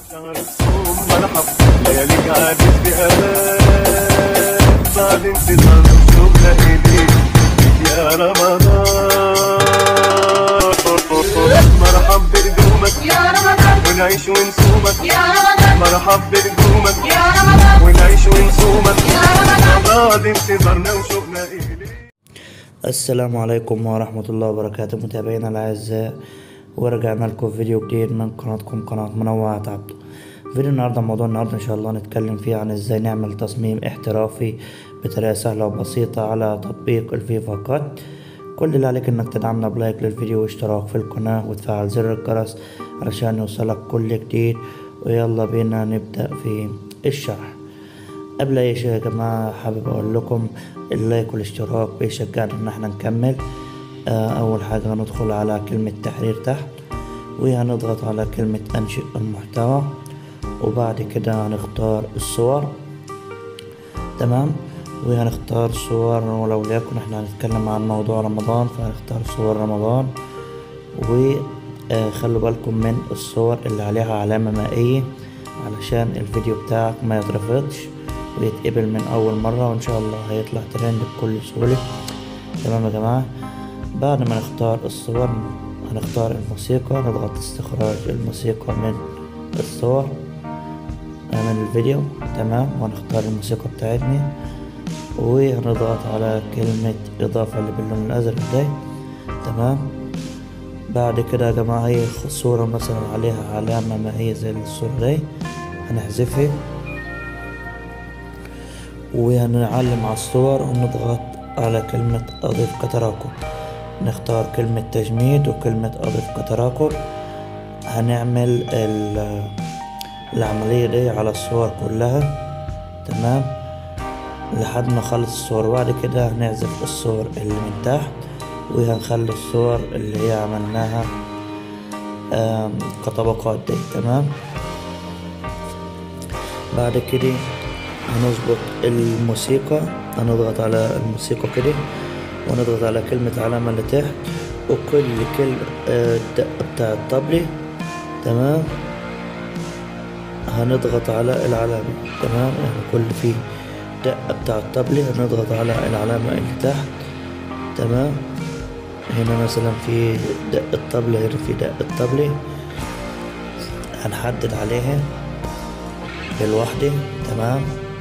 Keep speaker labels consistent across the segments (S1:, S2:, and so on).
S1: شهر الصوم مرحب لياليك عادت بأمان بعد انتظار وشوقنا إليك يا رمضان مرحب بقدومك
S2: يا رمضان
S1: ونعيش ونصومك
S2: يا رمضان
S1: مرحب بقدومك
S2: يا رمضان
S1: ونعيش ونصومك
S2: يا رمضان
S1: بعد انتظارنا وشوقنا إليك
S3: السلام عليكم ورحمة الله وبركاته متابعينا الأعزاء ورجعنا لكم فيديو جديد من قناتكم قناة منوعة عبده فيديو النهاردة موضوع النهاردة إن شاء الله نتكلم فيه عن إزاي نعمل تصميم احترافي بطريقة سهلة وبسيطة على تطبيق الفيفا كات كل اللي عليك إنك تدعمنا بلايك للفيديو واشتراك في القناة وتفعل زر الجرس علشان يوصلك كل جديد ويلا بينا نبدأ في الشرح قبل اي شيء يا جماعة حابب اقول لكم اللايك والاشتراك بيشجعنا ان احنا نكمل آه، اول حاجة هندخل على كلمة تحرير تحت وهنضغط على كلمة انشئ المحتوى وبعد كده هنختار الصور تمام وهنختار صور ولو ليكن احنا هنتكلم عن موضوع رمضان فهنختار صور رمضان وخلوا بالكم من الصور اللي عليها علامة مائية علشان الفيديو بتاعك ما يترفضش ويتقبل من أول مرة وإن شاء الله هيطلع ترند بكل سهولة تمام يا جماعة بعد ما نختار الصور هنختار الموسيقى نضغط استخراج الموسيقى من الصور من الفيديو تمام وهنختار الموسيقى بتاعتنا وهنضغط على كلمة إضافة اللي باللون الأزرق ده تمام بعد كده يا جماعة هي صورة مثلا عليها علامة ما هي زي الصورة دي هنحذفها وهنعلم على الصور ونضغط على كلمة أضيف كتراكم نختار كلمة تجميد وكلمة أضيف كتراكم هنعمل ال- العملية دي على الصور كلها تمام لحد ما نخلص الصور بعد كده هنعزف الصور اللي من تحت وهنخلي الصور اللي هي عملناها آم، كطبقات دي تمام بعد كده هنظبط الموسيقى هنضغط على الموسيقى كده ونضغط على كلمة علامة اللي تحت وكل كلمة آه، الدقة بتاع الطبلة تمام هنضغط على العلامة تمام يعني كل في دقة بتاع الطبلة هنضغط على العلامة اللي تحت تمام هنا مثلا في دقة طبلة هنا في دقة طبلة هنحدد عليها بالوحدة تمام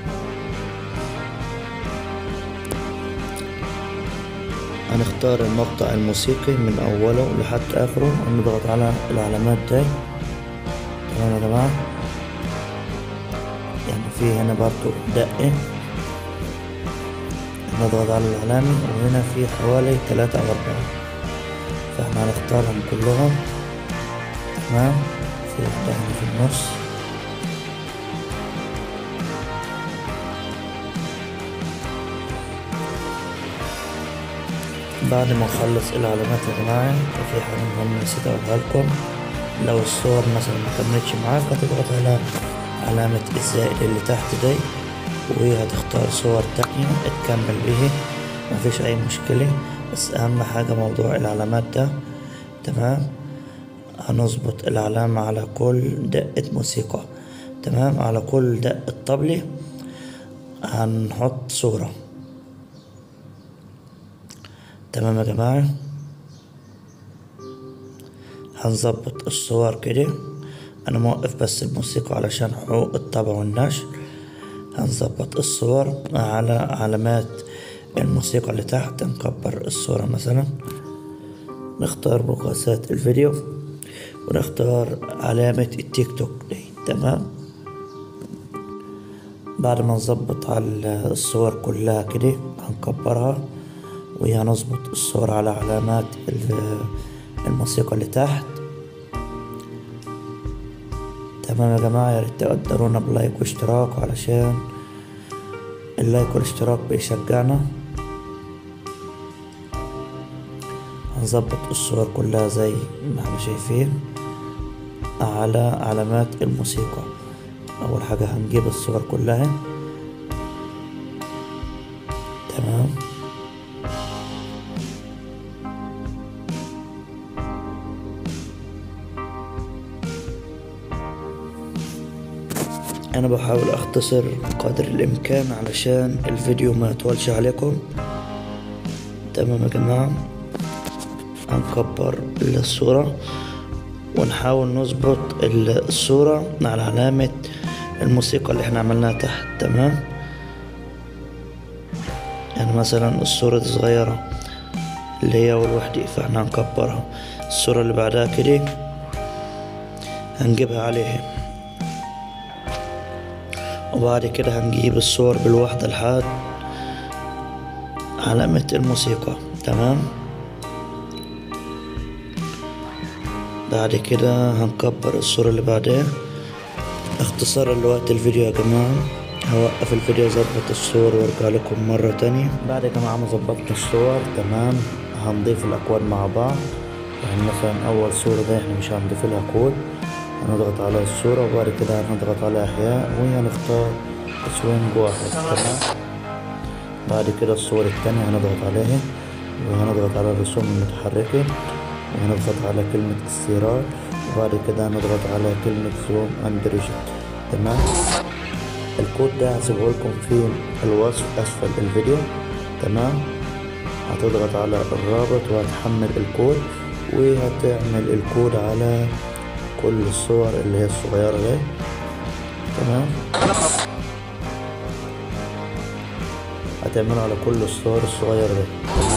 S3: هنختار المقطع الموسيقي من أوله لحد آخره ونضغط على العلامات دي تمام يا جماعة يعني في هنا برضو دقة نضغط على العلامة وهنا في حوالي ثلاثة أو أربعة فاحنا هنختارهم كلهم تمام في واحدة هنا في النص بعد ما نخلص العلامات يا جماعة في حاجة مهمة نسيت أقولها لكم لو الصور مثلا ما كملتش معاك هتضغط على علامة الزائد اللي تحت دي وهي هتختار صور تانية تكمل بيه مفيش أي مشكلة بس أهم حاجة موضوع العلامات ده تمام هنظبط العلامة على كل دقة موسيقى تمام على كل دقة طبلة هنحط صورة تمام يا جماعة هنظبط الصور كده انا موقف بس الموسيقى علشان حقوق الطبع والنشر هنظبط الصور على علامات الموسيقى اللي تحت نكبر الصورة مثلا نختار مقاسات الفيديو ونختار علامة التيك توك دي تمام بعد ما نظبط على الصور كلها كده هنكبرها وهنظبط الصور على علامات ال- الموسيقى اللي تحت تمام يا جماعة يا ريت تقدرونا بلايك واشتراك علشان اللايك والاشتراك بيشجعنا هنظبط الصور كلها زي ما احنا شايفين على علامات الموسيقى أول حاجة هنجيب الصور كلها تمام انا بحاول اختصر قدر الامكان علشان الفيديو ما يطولش عليكم تمام يا جماعة هنكبر الصورة ونحاول نظبط ال- الصورة على علامة الموسيقى اللي احنا عملناها تحت تمام يعني مثلا الصورة دي صغيرة اللي هي أول وحدة فاحنا هنكبرها الصورة اللي بعدها كده هنجيبها عليها وبعد كده هنجيب الصور بالوحدة لحد علامة الموسيقى تمام بعد كده هنكبر الصورة اللي بعدها اختصارا لوقت الفيديو يا جماعة هوقف الفيديو اظبط الصور وارجع لكم مرة تانية بعد يا جماعة ما ظبطنا الصور تمام هنضيف الاكواد مع بعض يعني مثلا اول صورة دي احنا مش هنضيف لها كود هنضغط على الصورة وبعد كده هنضغط على احياء وهنختار سوينج واحد تمام بعد كده الصور التانية هنضغط عليها وهنضغط على الرسوم المتحركة وهنضغط على كلمة استيراد وبعد كده هنضغط على كلمة زوم اند ريجكت تمام الكود ده هسيبه لكم في الوصف اسفل الفيديو تمام هتضغط على الرابط وهتحمل الكود وهتعمل الكود على كل الصور اللي هي الصغيرة دي تمام هتعمله على كل الصور الصغيرة دي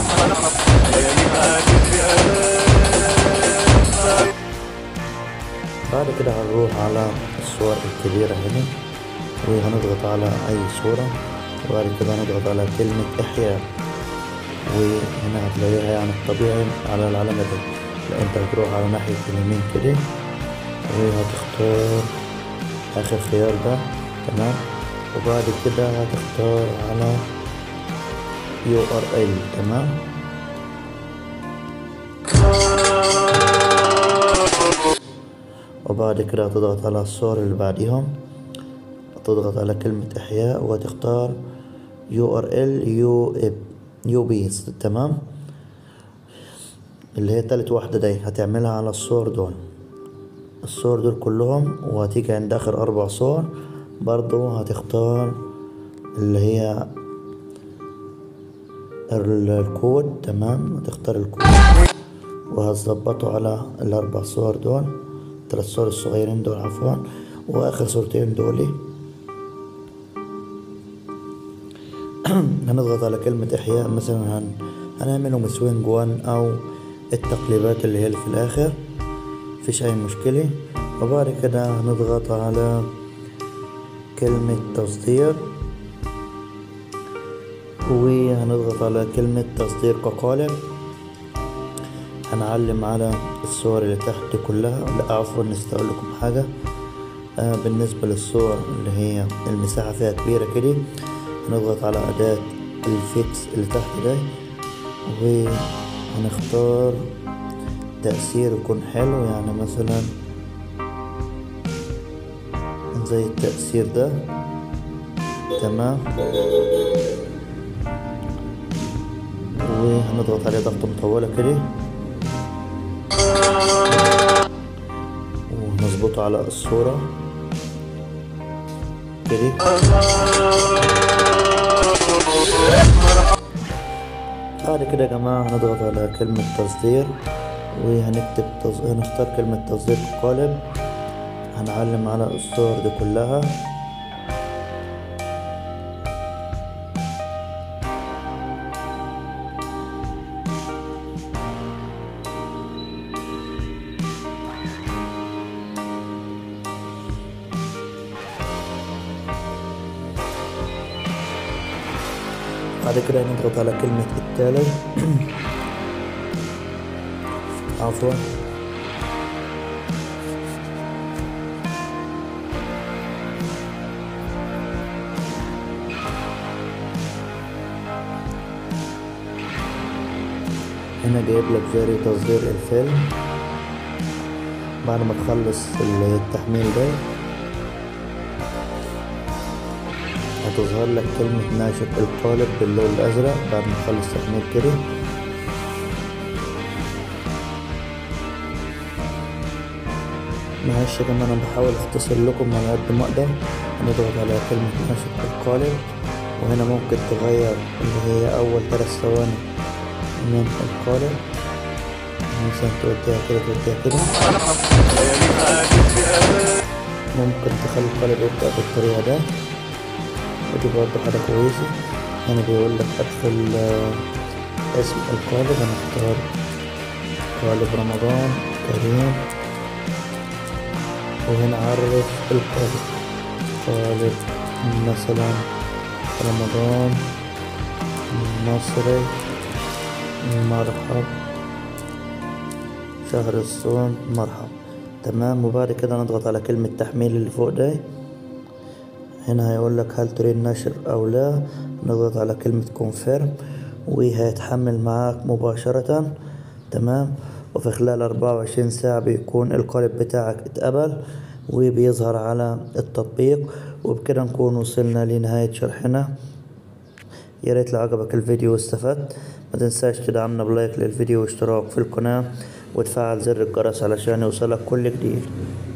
S3: بعد كده هنروح على الصور الكبيرة هنا وهنضغط على أي صورة وبعد كده هنضغط على كلمة إحياء وهنا هتلاقيها يعني الطبيعي على العلامة دي لا انت هتروح على ناحية اليمين كده وهتختار آخر خيار ده تمام وبعد كده هتختار على يو ار ال تمام وبعد كده هتضغط على الصور اللي بعديهم هتضغط على كلمة إحياء وهتختار يو ار ال يو يو بيز تمام اللي هي تالت واحدة دي هتعملها على الصور دول الصور دول كلهم وهتيجي عند آخر أربع صور برضو هتختار اللي هي ال- الكود تمام هتختار الكود وهتظبطه على الأربع صور دول التلات صور الصغيرين دول عفوا وآخر صورتين دول هنضغط على كلمة إحياء مثلا هن... هنعملهم سوينج وان أو التقليبات اللي هي اللي في الآخر مفيش أي مشكلة وبعد كده هنضغط على كلمة تصدير وهنضغط على كلمة تصدير كقالب هنعلم على الصور اللي تحت دي كلها لا عفوا نسيت اقول لكم حاجة آه بالنسبة للصور اللي هي المساحة فيها كبيرة كده هنضغط على أداة الفيكس اللي تحت ده وهنختار تأثير يكون حلو يعني مثلا زي التأثير ده تمام وهنضغط عليه ضغطة مطولة كده ونظبطه على الصورة كده بعد كده يا جماعة هنضغط على كلمة تصدير وهنكتب تص... هنختار كلمة تصدير قالب هنعلم على الصور دي كلها بعد كده نضغط على كلمة التالي عفوا هنا جايب لك جاري تصدير الفيلم بعد ما تخلص التحميل ده هتظهر لك كلمة ناشط القالب باللون الأزرق بعد ما تخلص تحميل كده معلش يا جماعة أنا بحاول أختصر لكم على قد ما أقدر هنضغط على كلمة نشط القالب وهنا ممكن تغير اللي هي أول ثلاث ثواني من القالب مثلا توديها كده توديها كده ممكن تخلي القالب يبدأ بالطريقة ده ودي برضه حاجة كويسة هنا بيقول لك أدخل آه، اسم القالب هنختار قالب رمضان كريم وهنا عرف القالب قالب مثلا رمضان مصري مرحب شهر الصوم مرحب تمام وبعد كده نضغط على كلمة تحميل اللي فوق ده هنا هيقول لك هل تريد نشر او لا نضغط على كلمة كونفيرم وهيتحمل معاك مباشرة تمام وفي خلال 24 ساعة بيكون القالب بتاعك اتقبل وبيظهر على التطبيق وبكده نكون وصلنا لنهاية شرحنا يا ريت لو عجبك الفيديو واستفدت ما تنساش تدعمنا بلايك للفيديو واشتراك في القناة وتفعل زر الجرس علشان يوصلك كل جديد